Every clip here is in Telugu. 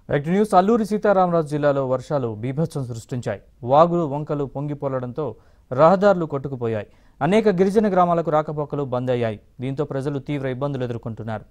యాక్ట్ న్యూస్ అల్లూరి సీతారామరాజు జిల్లాలో వర్షాలు బీభత్సం సృష్టించాయి వాగులు వంకలు పొంగిపోలడంతో రహదారులు కొట్టుకుపోయాయి అనేక గిరిజన గ్రామాలకు రాకపోకలు బంద్ అయ్యాయి దీంతో ప్రజలు తీవ్ర ఇబ్బందులు ఎదుర్కొంటున్నారు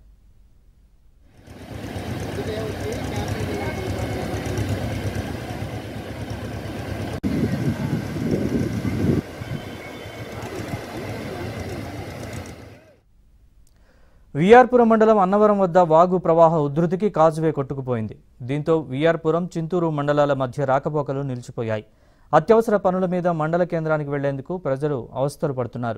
విఆర్పురం మండలం అన్నవరం వద్ద వాగు ప్రవాహ ఉధృతికి కాజువే కొట్టుకుపోయింది దీంతో విఆర్పురం చింతూరు మండలాల మధ్య రాకపోకలు నిలిచిపోయాయి అత్యవసర పనుల మీద మండల కేంద్రానికి వెళ్లేందుకు ప్రజలు అవస్థలు పడుతున్నారు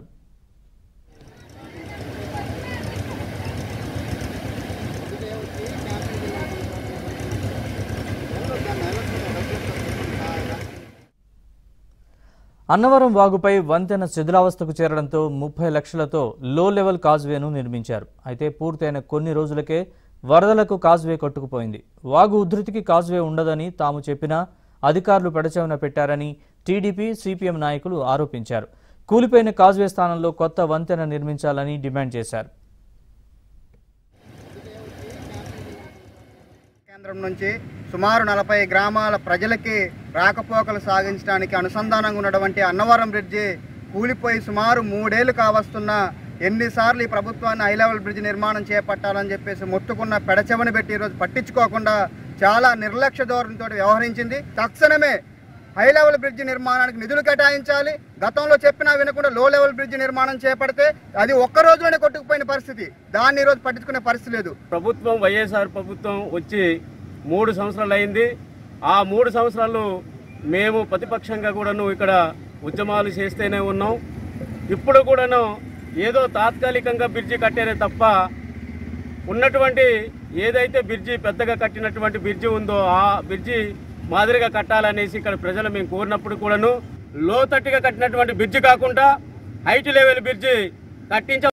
అన్నవరం వాగుపై వంతెన శిథిలావస్థకు చేరడంతో ముప్పై లక్షలతో లో లెవెల్ కాజ్వేను నిర్మించారు అయితే పూర్తయిన కొన్ని రోజులకే వరదలకు కాజ్వే కొట్టుకుపోయింది వాగు ఉధృతికి కాజ్వే ఉండదని తాము చెప్పినా అధికారులు పెడచెవిన పెట్టారని టీడీపీ సిపిఎం నాయకులు ఆరోపించారు కూలిపోయిన కాజ్వే స్థానంలో కొత్త వంతెన నిర్మించాలని డిమాండ్ చేశారు కేంద్రం నుంచి సుమారు నలభై గ్రామాల ప్రజలకి రాకపోకలు సాగించడానికి అనుసంధానంగా ఉన్నటువంటి అన్నవరం బ్రిడ్జి కూలిపోయి సుమారు మూడేళ్లు కావస్తున్న ఎన్నిసార్లు ఈ ప్రభుత్వాన్ని హై లెవెల్ బ్రిడ్జ్ నిర్మాణం చేపట్టాలని చెప్పేసి మొత్తుకున్న పెడచెవని పెట్టి ఈరోజు పట్టించుకోకుండా చాలా నిర్లక్ష్య ధోరణితో వ్యవహరించింది తక్షణమే హై లెవెల్ బ్రిడ్జ్ నిర్మాణానికి నిధులు కేటాయించాలి గతంలో చెప్పినా వినకుండా లో లెవెల్ బ్రిడ్జ్ నిర్మాణం చేపడితే అది ఒక్క రోజులోనే కొట్టుకుపోయిన పరిస్థితి దాన్ని ఈరోజు పట్టించుకునే పరిస్థితి లేదు ప్రభుత్వం వైఎస్ఆర్ ప్రభుత్వం వచ్చి మూడు సంవత్సరాలు అయింది ఆ మూడు సంవత్సరాలు మేము ప్రతిపక్షంగా కూడాను ఇక్కడ ఉద్యమాలు చేస్తూనే ఉన్నాం ఇప్పుడు కూడాను ఏదో తాత్కాలికంగా బ్రిడ్జి కట్టారే తప్ప ఉన్నటువంటి ఏదైతే బ్రిడ్జి పెద్దగా కట్టినటువంటి బ్రిడ్జి ఉందో ఆ బ్రిడ్జి మాదిరిగా కట్టాలనేసి ఇక్కడ ప్రజలు మేము కోరినప్పుడు కూడాను లోతట్టుగా కట్టినటువంటి బ్రిడ్జి కాకుండా హైట్ లెవెల్ బ్రిడ్జి కట్టించ